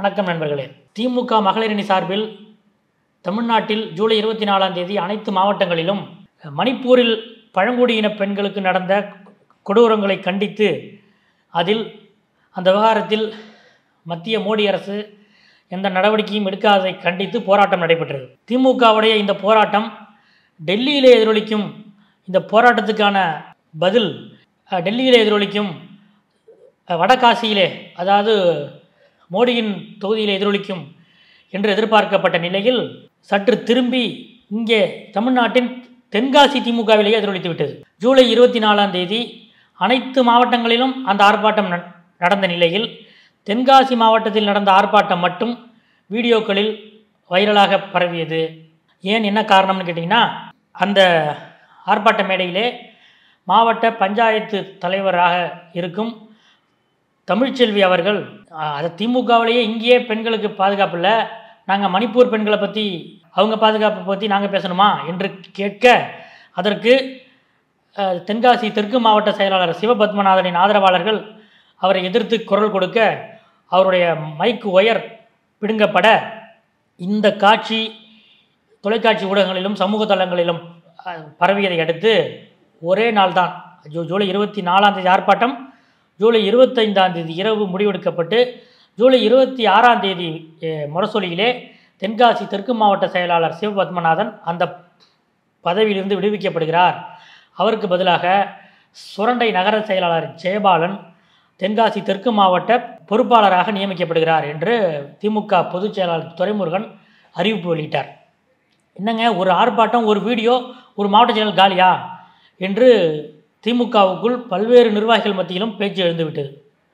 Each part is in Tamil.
வணக்கம் நண்பர்களே திமுக மகளிரணி சார்பில் தமிழ்நாட்டில் ஜூலை இருபத்தி நாலாம் தேதி அனைத்து மாவட்டங்களிலும் மணிப்பூரில் பழங்குடியின பெண்களுக்கு நடந்த கொடூரங்களை கண்டித்து அதில் அந்த விவகாரத்தில் மத்திய மோடி அரசு எந்த நடவடிக்கையும் எடுக்காததை கண்டித்து போராட்டம் நடைபெற்றது திமுகவுடைய இந்த போராட்டம் டெல்லியிலே எதிரொலிக்கும் இந்த போராட்டத்துக்கான பதில் அஹ், டெல்லியிலே எதிரொலிக்கும் அஹ், வடகாசியிலே அதாவது மோடியின் தொகுதியில் எதிரொலிக்கும் என்று எதிர்பார்க்கப்பட்ட நிலையில் சற்று திரும்பி இங்கே தமிழ்நாட்டின் தென்காசி திமுகவிலேயே எதிரொலித்து விட்டது ஜூலை இருபத்தி நாலாம் தேதி அனைத்து மாவட்டங்களிலும் அந்த ஆர்ப்பாட்டம் ந- நடந்த நிலையில் தென்காசி மாவட்டத்தில் நடந்த ஆர்ப்பாட்டம் மட்டும் வீடியோக்களில் வைரலாக பரவியது ஏன் என்ன காரணம்னு கேட்டிங்கன்னா அந்த ஆர்ப்பாட்ட மேடையிலே மாவட்ட பஞ்சாயத்து தலைவராக இருக்கும் தமிழ்ச்செல்வி அவர்கள் அஹ், அது திமுகவிலேயே இங்கேயே பெண்களுக்கு பாதுகாப்பு இல்லை நாங்கள் மணிப்பூர் பெண்களை பற்றி அவங்க பாதுகாப்பை பற்றி நாங்கள் பேசணுமா என்று கேட்க அதற்கு அஹ், தென்காசி தெற்கு மாவட்ட செயலாளர் சிவபத்மநாதனின் ஆதரவாளர்கள் அவரை எதிர்த்து குரல் கொடுக்க அவருடைய மைக் ஒயர் பிடுங்கப்பட இந்த காட்சி தொலைக்காட்சி ஊடகங்களிலும் சமூக தளங்களிலும் அஹ், பரவியதை அடுத்து ஒரே நாள் தான் ஜூ ஜூலை இருபத்தி நாலாம் தேதி ஆர்ப்பாட்டம் ஜூலை இருபத்தைந்தாம் தேதி இரவு முடிவெடுக்கப்பட்டு ஜூலை இருபத்தி ஆறாம் தேதி அஹ், முரசொலியிலே தென்காசி தெற்கு மாவட்ட செயலாளர் சிவபத்மநாதன் அந்த பதவியிலிருந்து விடுவிக்கப்படுகிறார் அவருக்கு பதிலாக சுரண்டை நகர செயலாளர் ஜெயபாலன் தென்காசி தெற்கு மாவட்ட பொறுப்பாளராக நியமிக்கப்படுகிறார் என்று திமுக பொதுச் செயலாளர் துரைமுருகன் அறிவிப்பு வெளியிட்டார் என்னங்க ஒரு ஆர்ப்பாட்டம் ஒரு வீடியோ ஒரு மாவட்ட செயலர் காலியா என்று திமுகவுக்குள் பல்வேறு நிர்வாகிகள் மத்தியிலும் பேச்சு எழுந்துவிட்டது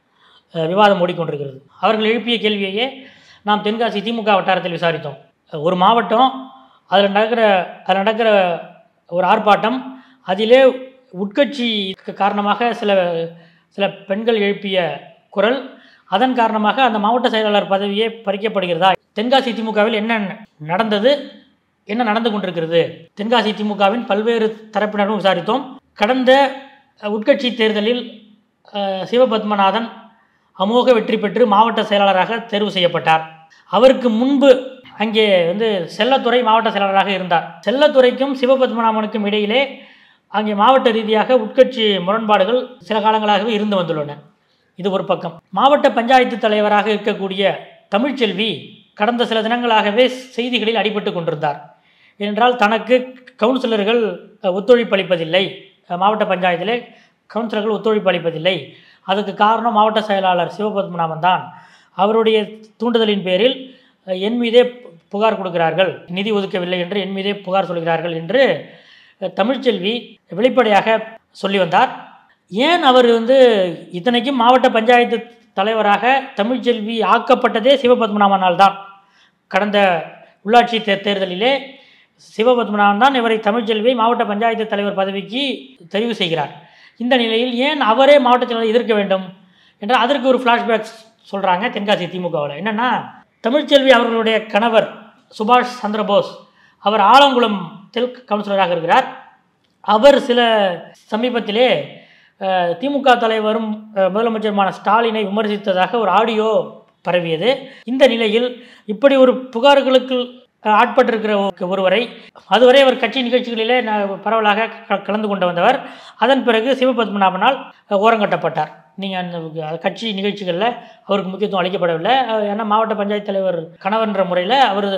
அஹ் விவாதம் ஓடிக்கொண்டிருக்கிறது அவர்கள் எழுப்பிய கேள்வியையே நாம் தென்காசி திமுக வட்டாரத்தில் விசாரித்தோம் அஹ் ஒரு மாவட்டம் அதில் நடக்கிற அதில் நடக்கிற ஒரு ஆர்ப்பாட்டம் அதிலே உட்கட்சி காரணமாக சில சில பெண்கள் எழுப்பிய குரல் அதன் காரணமாக அந்த மாவட்ட செயலாளர் பதவியே பறிக்கப்படுகிறதா தென்காசி திமுகவில் என்ன நடந்தது என்ன நடந்து கொண்டிருக்கிறது தென்காசி திமுகவின் பல்வேறு தரப்பினரும் விசாரித்தோம் கடந்த அஹ், உட்கட்சி தேர்தலில் அஹ், சிவபத்மநாதன் அமோக வெற்றி பெற்று மாவட்ட செயலாளராக தேர்வு செய்யப்பட்டார் அவருக்கு முன்பு அங்கே வந்து செல்லத்துறை மாவட்ட செயலாளராக இருந்தார் செல்லத்துறைக்கும் சிவபத்மநாபனுக்கும் இடையிலே அங்கே மாவட்ட ரீதியாக உட்கட்சி முரண்பாடுகள் சில காலங்களாகவே இருந்து வந்துள்ளன இது ஒரு பக்கம் மாவட்ட பஞ்சாயத்து தலைவராக இருக்கக்கூடிய தமிழ்ச்செல்வி கடந்த சில தினங்களாகவே செய்திகளில் அடிபட்டு கொண்டிருந்தார் ஏனென்றால் தனக்கு கவுன்சிலர்கள் அஹ், ஒத்துழைப்பு அளிப்பதில்லை அஹ், மாவட்ட பஞ்சாயத்திலே கவுன்சிலர்கள் ஒத்துழைப்பு அளிப்பதில்லை அதுக்கு காரணம் மாவட்ட செயலாளர் சிவபத்மநாபன் தான் அவருடைய தூண்டுதலின் பேரில் அஹ், என் மீதே புகார் கொடுக்கிறார்கள் நிதி ஒதுக்கவில்லை என்று என் மீதே புகார் சொல்கிறார்கள் என்று அஹ், தமிழ்ச்செல்வி வெளிப்படையாக சொல்லி வந்தார் ஏன் அவர் வந்து இத்தனைக்கும் மாவட்ட பஞ்சாயத்து தலைவராக தமிழ்ச்செல்வி ஆக்கப்பட்டதே சிவபத்மநாபனால் தான் கடந்த உள்ளாட்சி தே தேர்தலிலே சிவபத்மநாபன் தான் இவரை தமிழ்ச்செல்வியை மாவட்ட பஞ்சாயத்து தலைவர் பதவிக்கு தெரிவு செய்கிறார் இந்த நிலையில் ஏன் அவரே மாவட்ட செயலாளரை எதிர்க்க வேண்டும் என்றால் அதற்கு ஒரு ஃப்ளாஷ்பேக் சொல்கிறாங்க தென்காசி திமுகவில் என்னென்னா தமிழ்ச்செல்வி அவர்களுடைய கணவர் சுபாஷ் சந்திரபோஸ் அவர் ஆலங்குளத்தில் கவுன்சிலராக இருக்கிறார் அவர் சில சமீபத்திலே அஹ், திமுக தலைவரும் அஹ், முதலமைச்சருமான ஸ்டாலினை விமர்சித்ததாக ஒரு ஆடியோ பரவியது இந்த நிலையில் இப்படி ஒரு புகார்களுக்கு அஹ், ஆட்பட்டிருக்கிற ஒரு- ஒருவரை அதுவரை அவர் கட்சி நிகழ்ச்சிகளிலே ந- பரவலாக க- கலந்து கொண்டு வந்தவர் அதன் பிறகு சிவபத்மநாபனால் அஹ், ஓரங்கட்டப்பட்டார் நீங்கள் அந்த கட்சி நிகழ்ச்சிகளில் அவருக்கு முக்கியத்துவம் அளிக்கப்படவில்லை அஹ், ஏன்னா மாவட்ட பஞ்சாயத்து தலைவர் கணவன்ற முறையில் அவர்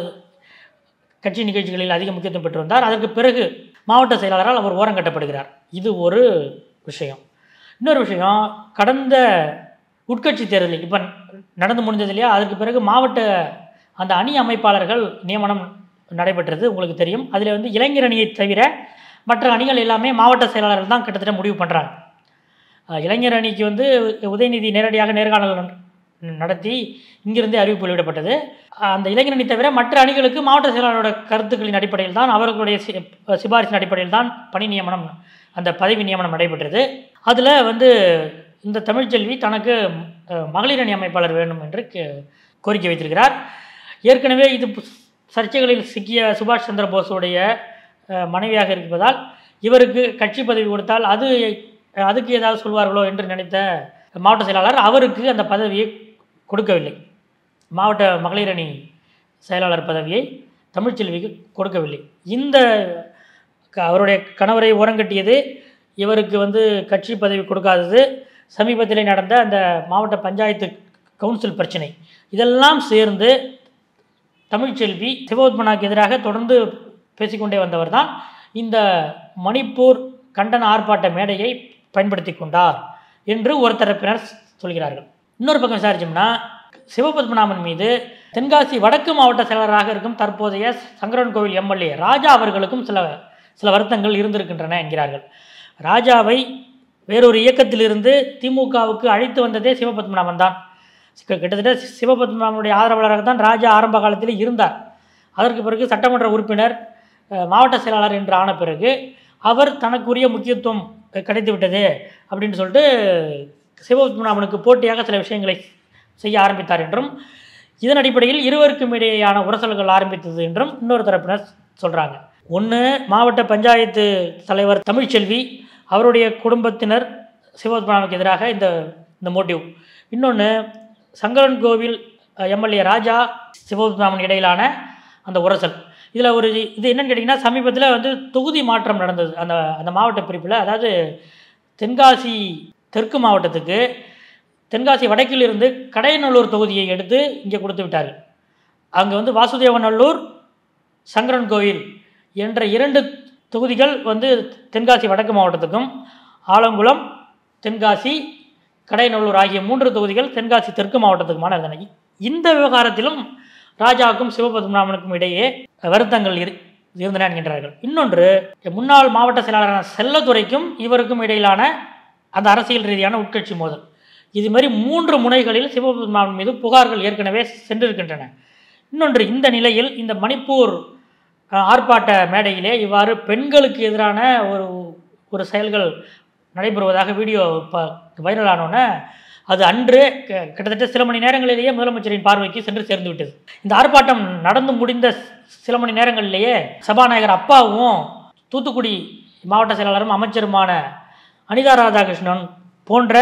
கட்சி நிகழ்ச்சிகளில் அதிக முக்கியத்துவம் பெற்று வந்தார் அதற்கு பிறகு மாவட்ட செயலாளரால் அவர் ஓரங்கட்டப்படுகிறார் இது ஒரு விஷயம் இன்னொரு விஷயம் கடந்த உட்கட்சி தேர்தலில் இப்போ நடந்து முடிஞ்சது இல்லையா அதற்கு பிறகு மாவட்ட அந்த அணி அமைப்பாளர்கள் நியமனம் நடைபெற்றது உங்களுக்கு தெரியும் அதில் வந்து இளைஞர் அணியை தவிர மற்ற அணிகள் எல்லாமே மாவட்ட செயலாளர்கள் தான் கிட்டத்தட்ட முடிவு பண்ணுறாங்க அஹ் இளைஞர் அணிக்கு வந்து உதயநிதி நேரடியாக நேர்காணல் ந- நடத்தி இங்கிருந்தே அறிவிப்பு வெளியிடப்பட்டது அஹ் அந்த இளைஞர் அணி தவிர மற்ற அணிகளுக்கு மாவட்ட செயலாளரோட கருத்துக்களின் அடிப்படையில் தான் அவர்களுடைய சி- சிபாரிசின் அடிப்படையில் தான் பணி நியமனம் அந்த பதவி நியமனம் நடைபெற்றது அதில் வந்து இந்த தமிழ்ச்செல்வி தனக்கு அஹ், மகளிர் அணி அமைப்பாளர் வேண்டும் என்று கே- கோரிக்கை வைத்திருக்கிறார் ஏற்கனவே இது பு- சர்ச்சைகளில் சிக்கிய சுபாஷ் சந்திர போஸுடைய அஹ், மனைவியாக இருப்பதால் இவருக்கு கட்சி பதவி கொடுத்தால் அது அஹ், அதுக்கு ஏதாவது சொல்வார்களோ என்று நினைத்த மாவட்ட செயலாளர் அவருக்கு அந்த பதவியை கொடுக்கவில்லை மாவட்ட மகளிர் அணி செயலாளர் பதவியை தமிழ்ச்செல்விக்கு கொடுக்கவில்லை இந்த க- அவருடைய கணவரை ஓரங்கட்டியது இவருக்கு வந்து கட்சி பதவி கொடுக்காதது சமீபத்தில் நடந்த அந்த மாவட்ட பஞ்சாயத்து கவுன்சில் பிரச்சனை இதெல்லாம் சேர்ந்து தமிழ்ச்செல்வி சிவோத்மனாக்கு எதிராக தொடர்ந்து பேசிக்கொண்டே வந்தவர் தான் இந்த மணிப்பூர் கண்டன ஆர்ப்பாட்ட மேடையை பயன்படுத்தி கொண்டார் என்று ஒரு தரப்பினர் சொல்கிறார்கள் இன்னொரு பக்கம் விசாரிச்சோம்னா சிவபத்மநாபன் மீது தென்காசி வடக்கு மாவட்ட செயலராக இருக்கும் தற்போதைய சங்கரன் கோவில் எம்எல்ஏ ராஜா அவர்களுக்கும் சில சில வருத்தங்கள் இருந்திருக்கின்றன என்கிறார்கள் ராஜாவை வேறொரு இயக்கத்திலிருந்து திமுகவுக்கு அழைத்து வந்ததே சிவபத்மநாபன் தான் கிட்ட- கிட்டத்தட்ட சிவபத்மநாபனுடைய ஆதரவாளராக தான் ராஜா ஆரம்ப காலத்தில் இருந்தார் அதற்கு பிறகு சட்டமன்ற உறுப்பினர் அஹ், மாவட்ட செயலாளர் என்று ஆன பிறகு அவர் தனக்குரிய முக்கியத்துவம் கிடைத்து விட்டது அப்படின்னு சொல்லிட்டு சிவபத்மநாபனுக்கு போட்டியாக சில விஷயங்களை செய்ய ஆரம்பித்தார் என்றும் இதன் அடிப்படையில் இருவருக்கும் இடையேயான உரசல்கள் ஆரம்பித்தது என்றும் இன்னொரு தரப்பினர் சொல்கிறாங்க ஒன்று மாவட்ட பஞ்சாயத்து தலைவர் தமிழ்ச்செல்வி அவருடைய குடும்பத்தினர் சிவபத்மநாபனுக்கு எதிராக இந்த இந்த மோட்டிவ் இன்னொன்று சங்கரன் கோவில் எம்எல்ஏ ராஜா சிவபத்மநாபன் இடையிலான அந்த உரசல் இதில் ஒரு இது என்னன்னு கேட்டிங்கன்னா சமீபத்தில் வந்து தொகுதி மாற்றம் நடந்தது அந்த அந்த மாவட்ட பிரிப்பில் அதாவது தென்காசி தெற்கு மாவட்டத்துக்கு தென்காசி வடக்கிலிருந்து கடையநல்லூர் தொகுதியை எடுத்து இங்கே கொடுத்து விட்டார்கள் அங்கே வந்து வாசுதேவநல்லூர் சங்கரன் கோயில் என்ற இரண்டு தொகுதிகள் வந்து தென்காசி வடக்கு மாவட்டத்துக்கும் ஆலங்குளம் தென்காசி கடையநல்லூர் ஆகிய மூன்று தொகுதிகள் தென்காசி தெற்கு மாவட்டத்துக்குமான இருந்தன இந்த விவகாரத்திலும் ராஜாவுக்கும் சிவபத்மநாபனுக்கும் இடையே வருத்தங்கள் இரு இருந்தன என்கின்றார்கள் இன்னொன்று முன்னாள் மாவட்ட செயலாளரான செல்லத்துறைக்கும் இவருக்கும் இடையிலான அந்த அரசியல் ரீதியான உட்கட்சி மோதல் இது மாதிரி மூன்று முனைகளில் சிவபெருமான் மீது புகார்கள் ஏற்கனவே சென்றிருக்கின்றன இன்னொன்று இந்த நிலையில் இந்த மணிப்பூர் அஹ், ஆர்ப்பாட்ட மேடையிலே இவ்வாறு பெண்களுக்கு எதிரான ஒரு ஒரு செயல்கள் நடைபெறுவதாக வீடியோ இப்போ வைரலானோன்னே அது அன்று க- கிட்டத்தட்ட சில மணி நேரங்களிலேயே முதலமைச்சரின் பார்வைக்கு சென்று சேர்ந்து விட்டது இந்த ஆர்ப்பாட்டம் நடந்து முடிந்த சில மணி நேரங்களிலேயே சபாநாயகர் அப்பாவும் தூத்துக்குடி மாவட்ட செயலாளரும் அமைச்சருமான அனிதா ராதாகிருஷ்ணன் போன்ற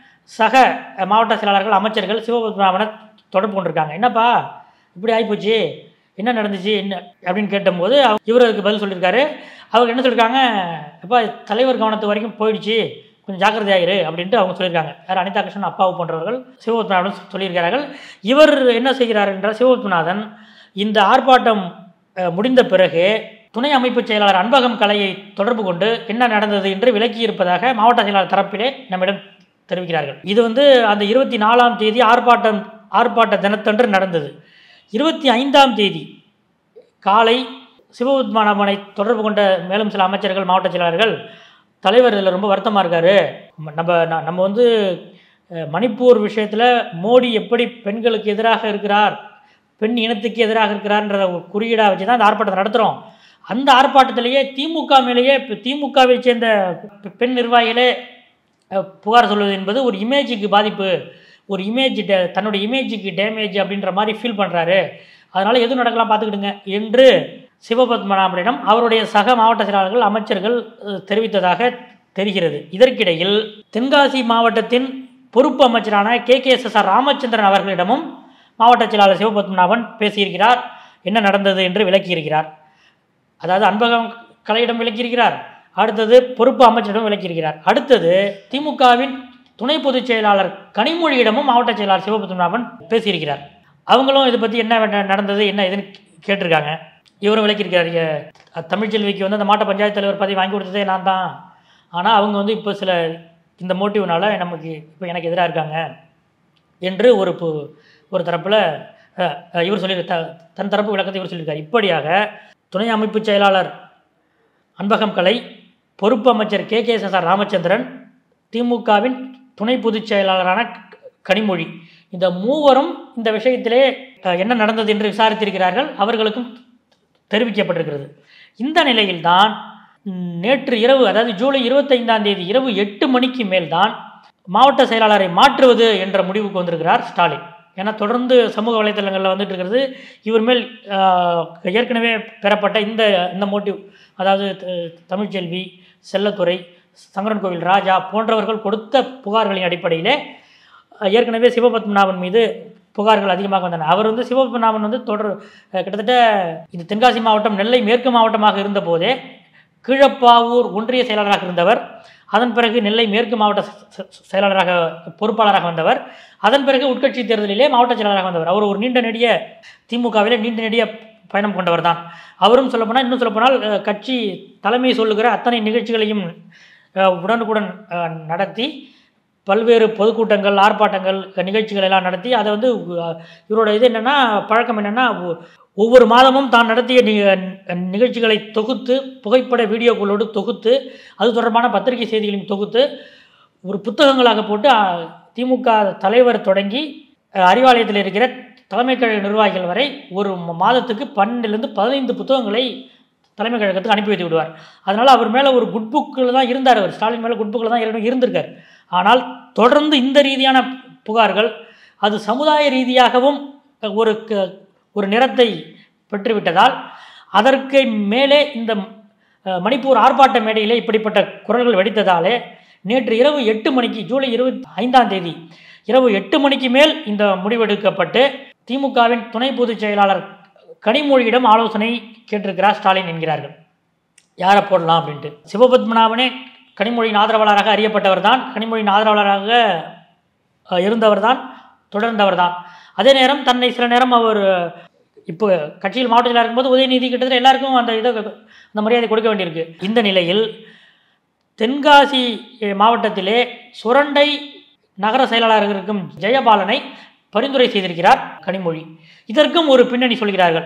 சக அஹ், மாவட்ட செயலாளர்கள் அமைச்சர்கள் சிவபத்மநாபனை தொடர்பு கொண்டிருக்காங்க என்னப்பா இப்படி ஆகிப்போச்சு என்ன நடந்துச்சு என்ன அப்படின்னு கேட்டபோது அவ- இவர் அதுக்கு பதில் சொல்லியிருக்காரு அவங்க என்ன சொல்லியிருக்காங்க அப்பா தலைவர் கவனத்து வரைக்கும் போயிடுச்சு கொஞ்சம் ஜாக்கிரதையாயிரு அப்படின்ட்டு அவங்க சொல்லியிருக்காங்க யார் அனிதா கிருஷ்ணன் அப்பாவு போன்றவர்கள் சிவபத்மநாதன் சொல்லியிருக்கிறார்கள் இவர் என்ன செய்கிறார் என்றால் சிவபத்மநாதன் இந்த ஆர்ப்பாட்டம் அஹ், முடிந்த பிறகு துணை அமைப்பு செயலாளர் அன்பகம் கலையை தொடர்பு கொண்டு என்ன நடந்தது என்று விளக்கி இருப்பதாக மாவட்ட செயலாளர் தரப்பிலே நம்மிடம் தெரிவிக்கிறார்கள் இது வந்து அந்த இருபத்தி நாலாம் தேதி ஆர்ப்பாட்டம் ஆர்ப்பாட்ட தினத்தன்று நடந்தது இருபத்தி ஐந்தாம் தேதி காலை சிவபத்மநாபனை தொடர்பு கொண்ட மேலும் சில அமைச்சர்கள் மாவட்ட செயலாளர்கள் தலைவர் இதில் ரொம்ப வருத்தமாக இருக்கார் நம்ம ந- நம்ம வந்து அஹ், மணிப்பூர் விஷயத்தில் மோடி எப்படி பெண்களுக்கு எதிராக இருக்கிறார் பெண் இனத்துக்கு எதிராக இருக்கிறார்ன்றத ஒரு குறியீடாக வச்சு தான் அந்த ஆர்ப்பாட்டத்தை நடத்துகிறோம் அந்த ஆர்ப்பாட்டத்திலேயே திமுக மேலேயே இப்ப திமுகவை சேர்ந்த பெ- பெண் நிர்வாகிகளே அஹ், புகார் சொல்வது என்பது ஒரு இமேஜுக்கு பாதிப்பு ஒரு இமேஜ் தன்னுடைய இமேஜுக்கு டேமேஜ் அப்படின்ற மாதிரி ஃபீல் பண்ணுறாரு அதனால் எது நடக்கலாம் பார்த்துக்கிடுங்க என்று சிவபத்மநாபனிடம் அவருடைய சக மாவட்ட செயலாளர்கள் அமைச்சர்கள் அஹ், தெரிவித்ததாக தெரிகிறது இதற்கிடையில் தென்காசி மாவட்டத்தின் பொறுப்பு அமைச்சரான K K S S R Ramachandran அவர்களிடமும் மாவட்ட செயலாளர் சிவபத்மநாபன் பேசியிருக்கிறார் என்ன நடந்தது என்று விளக்கியிருக்கிறார் அதாவது அன்பகம் கலையிடம் விளக்கியிருக்கிறார் அடுத்தது பொறுப்பு அமைச்சரிடம் விளக்கியிருக்கிறார் அடுத்தது திமுகவின் துணை பொதுச் செயலாளர் கனிமொழியிடமும் மாவட்ட செயலாளர் சிவபத்மநாபன் பேசியிருக்கிறார் அவங்களும் இதை பற்றி என்ன ந- நடந்தது என்ன இதுன்னு கேட்டிருக்காங்க இவரும் விளக்கியிருக்கிறார் இங்க, அஹ், தமிழ்ச்செல்விக்கு வந்து அந்த மாவட்ட பஞ்சாயத்து தலைவர் பதவி வாங்கி கொடுத்ததே நான் தான் ஆனால் அவங்க வந்து இப்போ சில இந்த மோட்டிவ்னால நமக்கு இப்போ எனக்கு எதிராக இருக்காங்க என்று ஒரு பு- ஒரு தரப்பில் இவர் சொல்லி த தன் தரப்பு விளக்கத்தை இவர் சொல்லியிருக்கார் இப்படியாக துணை அமைப்பு செயலாளர் அன்பகம் கலை பொறுப்பு அமைச்சர் K K S R Ramachandran திமுகவின் துணை பொதுச் செயலாளரான க- கனிமொழி இந்த மூவரும் இந்த விஷயத்திலே அஹ், என்ன நடந்தது என்று விசாரித்திருக்கிறார்கள் அவர்களுக்கும் தெரிவிக்கப்பட்டிருக்கிறது இந்த நிலையில்தான் ம், நேற்று இரவு அதாவது ஜூலை இருபத்தைந்தாம் தேதி இரவு எட்டு மணிக்கு மேல்தான் மாவட்ட செயலாளரை மாற்றுவது என்ற முடிவுக்கு வந்திருக்கிறார் ஸ்டாலின் ஏன்னா தொடர்ந்து சமூக வலைத்தளங்களில் வந்துட்டு இருக்கிறது இவர் மேல் ஆஹ், ஏற்கனவே பெறப்பட்ட இந்த இந்த மோட்டிவ் அதாவது த- தமிழ்ச்செல்வி செல்லத்துறை சங்கரன் கோவில் ராஜா போன்றவர்கள் கொடுத்த புகார்களின் அடிப்படையிலே அஹ், ஏற்கனவே சிவபத்மநாபன் மீது புகார்கள் அதிகமாக வந்தன அவர் வந்து சிவபத்மநாபன் வந்து தொடர் அஹ், கிட்டத்தட்ட இந்த தென்காசி மாவட்டம் நெல்லை மேற்கு மாவட்டமாக இருந்தபோதே கீழப்பாவூர் ஒன்றிய செயலாளராக இருந்தவர் அதன் பிறகு நெல்லை மேற்கு மாவட்ட செ- செ- செயலாளராக பொறுப்பாளராக வந்தவர் அதன் பிறகு உட்கட்சி தேர்தலிலே மாவட்ட செயலாளராக வந்தவர் அவர் ஒரு நீண்ட நெடிய திமுகவிலே நீண்ட நெடிய பயணம் கொண்டவர் தான் அவரும் சொல்லப்போனால் இன்னும் சொல்லப்போனால் அஹ், கட்சி தலைமை சொல்லுகிற அத்தனை நிகழ்ச்சிகளையும் அஹ், உடனுக்குடன் அஹ், நடத்தி பல்வேறு பொதுக்கூட்டங்கள் ஆர்ப்பாட்டங்கள் நிகழ்ச்சிகள் எல்லாம் நடத்தி அதை வந்து அஹ், இவரோட இது என்னென்னா பழக்கம் என்னென்னா ஒவ்வொரு மாதமும் தான் நடத்திய நி- நிகழ்ச்சிகளை தொகுத்து புகைப்பட வீடியோக்களோடு தொகுத்து அது தொடர்பான பத்திரிகை செய்திகளையும் தொகுத்து ஒரு புத்தகங்களாக போட்டு அஹ், திமுக தலைவர் தொடங்கி அஹ், அறிவாலயத்தில் இருக்கிற தலைமை கழக நிர்வாகிகள் வரை ஒரு ம- மாதத்துக்கு பன்னெண்டுலேருந்து பதினைந்து புத்தகங்களை தலைமை கழகத்துக்கு அனுப்பி வைத்து விடுவார் அதனால் அவர் மேலே ஒரு குட் புக்கில் தான் இருந்தார் அவர் ஸ்டாலின் மேலே குட் புக்கில் தான் ஏற்கனவே இருந்திருக்கார் ஆனால் தொடர்ந்து இந்த ரீதியான புகார்கள் அது சமுதாய ரீதியாகவும் ஒரு க- ஒரு நிறத்தை பெற்றுவிட்டதால் அதற்கு மேலே இந்த அஹ், மணிப்பூர் ஆர்ப்பாட்ட மேடையிலே இப்படிப்பட்ட குரல்கள் வெடித்ததாலே நேற்று இரவு எட்டு மணிக்கு ஜூலை இருபத்தி ஐந்தாம் தேதி இரவு எட்டு மணிக்கு மேல் இந்த முடிவெடுக்கப்பட்டு திமுகவின் துணை பொதுச் செயலாளர் கனிமொழியிடம் ஆலோசனை கேட்டிருக்கிறார் ஸ்டாலின் என்கிறார்கள் யாரை போடலாம் அப்படின்ட்டு சிவபத்மநாபனே கனிமொழியின் ஆதரவாளராக அறியப்பட்டவர் தான் கனிமொழியின் ஆதரவாளராக அஹ், இருந்தவர் தான் தொடர்ந்தவர் தான் அதே நேரம் தன்னை சில நேரம் அவர் இப்போ கட்சியில் மாவட்ட செயலாளர் இருக்கும்போது உதயநிதி கிட்டத்தட்ட எல்லாருக்கும் அந்த இதை அந்த மரியாதை கொடுக்க வேண்டியிருக்கு இந்த நிலையில் தென்காசி அஹ், மாவட்டத்திலே சுரண்டை நகர செயலாளராக இருக்கும் ஜெயபாலனை பரிந்துரை செய்திருக்கிறார் கனிமொழி இதற்கும் ஒரு பின்னணி சொல்கிறார்கள்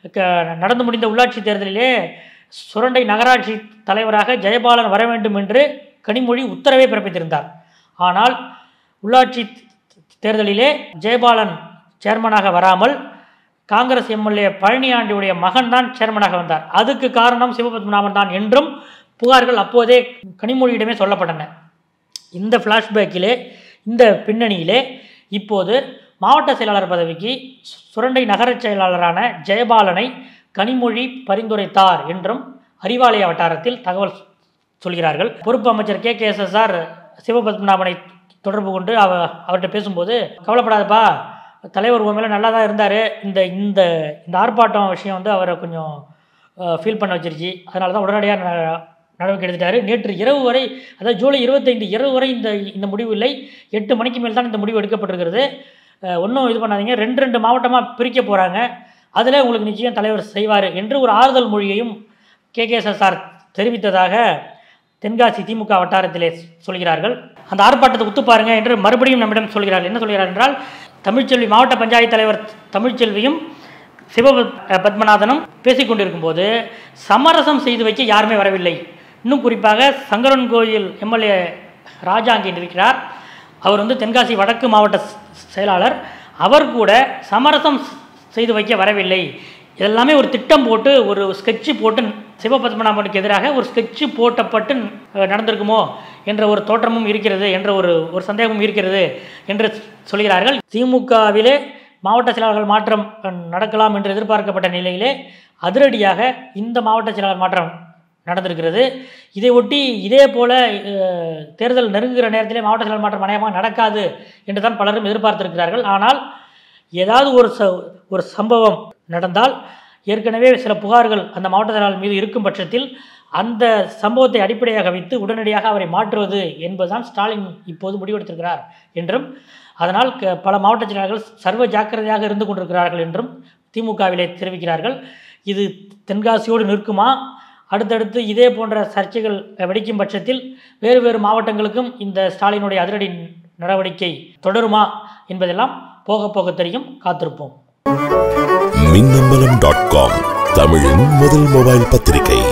க- நடந்து முடிந்த உள்ளாட்சி தேர்தலிலே சுரண்டை நகராட்சி தலைவராக ஜெயபாலன் வர வேண்டும் என்று கனிமொழி உத்தரவை பிறப்பித்திருந்தார் ஆனால் உள்ளாட்சி தேர்தலிலே ஜெயபாலன் சேர்மனாக வராமல் காங்கிரஸ் எம்எல்ஏ பழனியாண்டியுடைய மகன் தான் சேர்மனாக வந்தார் அதுக்கு காரணம் சிவபத்மநாபன் தான் என்றும் புகார்கள் அப்போதே கனிமொழியிடமே சொல்லப்பட்டன இந்த ஃப்ளாஷ்பேக்கிலே இந்த பின்னணியிலே இப்போது மாவட்ட செயலாளர் பதவிக்கு சு- சுரண்டை நகரச் செயலாளரான ஜெயபாலனை கனிமொழி பரிந்துரைத்தார் என்றும் அறிவாலய வட்டாரத்தில் தகவல் சொல்கிறார்கள் பொறுப்பு அமைச்சர் K K S S R சிவபத்மநாபனை தொடர்பு கொண்டு அவ அவர்கிட்ட பேசும்போது கவலைப்படாதப்பா தலைவர் உன் மேலே நல்லா தான் இருந்தார் இந்த இந்த இந்த ஆர்ப்பாட்டம் விஷயம் வந்து அவரை கொஞ்சம் ஃபீல் பண்ண வச்சிருச்சு அதனால தான் உடனடியாக ந- நடவடிக்கை எடுத்துட்டாரு நேற்று இரவு வரை அதாவது ஜூலை இருபத்தைந்து இரவு வரை இந்த இந்த முடிவு இல்லை எட்டு மணிக்கு மேல் தான் இந்த முடிவு எடுக்கப்பட்டிருக்கிறது ஒன்றும் இது பண்ணாதீங்க ரெண்டு ரெண்டு மாவட்டமாக பிரிக்க போகிறாங்க அதில் உங்களுக்கு நிச்சயம் தலைவர் செய்வார் என்று ஒரு ஆறுதல் மொழியையும் கேகேஎஸ்எஸ்ஆர் தெரிவித்ததாக தென்காசி திமுக வட்டாரத்திலே சொல்கிறார்கள் அந்த ஆர்ப்பாட்டத்தை ஒத்து பாருங்க என்று மறுபடியும் நம்மிடம் சொல்கிறார்கள் என்ன சொல்கிறார் என்றால் தமிழ்ச்செல்வி மாவட்ட பஞ்சாயத்து தலைவர் தமிழ்ச்செல்வியும் சிவ பத்மநாதனும் பேசிக் கொண்டிருக்கும்போது சமரசம் செய்து வைக்க யாருமே வரவில்லை இன்னும் குறிப்பாக சங்கரன் கோயில் எம்எல்ஏ ராஜா அங்கே இருக்கிறார் அவர் வந்து தென்காசி வடக்கு மாவட்ட ஸ்- செயலாளர் அவர் கூட சமரசம் ஸ்- செய்து வைக்க வரவில்லை இதெல்லாமே ஒரு திட்டம் போட்டு ஒரு ஸ்கெட்சு போட்டு சிவபத்மநாபனுக்கு எதிராக ஒரு ஸ்கெட்சு போட்டப்பட்டு அஹ், நடந்திருக்குமோ என்ற ஒரு தோற்றமும் இருக்கிறது என்ற ஒரு ஒரு சந்தேகமும் இருக்கிறது என்று சொல்கிறார்கள் திமுகவிலே மாவட்ட செயலாளர்கள் மாற்றம் அஹ், நடக்கலாம் என்று எதிர்பார்க்கப்பட்ட நிலையிலே அதிரடியாக இந்த மாவட்ட செயலாளர் மாற்றம் நடந்திருக்கிறது இதை ஒட்டி இதே போல அஹ், தேர்தல் நெருங்குகிற நேரத்திலே மாவட்ட செயலாளர் மாற்றம் அநேகமாக நடக்காது என்று தான் பலரும் எதிர்பார்த்திருக்கிறார்கள் ஆனால் ஏதாவது ஒரு ச ஒரு சம்பவம் நடந்தால் ஏற்கனவே சில புகார்கள் அந்த மாவட்ட செயலாளர் மீது இருக்கும் பட்சத்தில் அந்த சம்பவத்தை அடிப்படையாக வைத்து உடனடியாக அவரை மாற்றுவது என்பதுதான் ஸ்டாலின் இப்போது முடிவெடுத்திருக்கிறார் என்றும் அதனால் க- பல மாவட்ட செயலாளர்கள் சர்வ ஜாக்கிரதையாக இருந்து கொண்டிருக்கிறார்கள் என்றும் திமுகவிலே தெரிவிக்கிறார்கள் இது தென்காசியோடு நிற்குமா அடுத்தடுத்து இதே போன்ற சர்ச்சைகள் வெடிக்கும் பட்சத்தில் வேறு வேறு மாவட்டங்களுக்கும் இந்த ஸ்டாலினுடைய அதிரடி நடவடிக்கை தொடருமா என்பதெல்லாம் போக போக தெரியும் காத்திருப்போம் மின்னம்பலம் டாட் காம் தமிழின் முதல் மொபைல் பத்திரிகை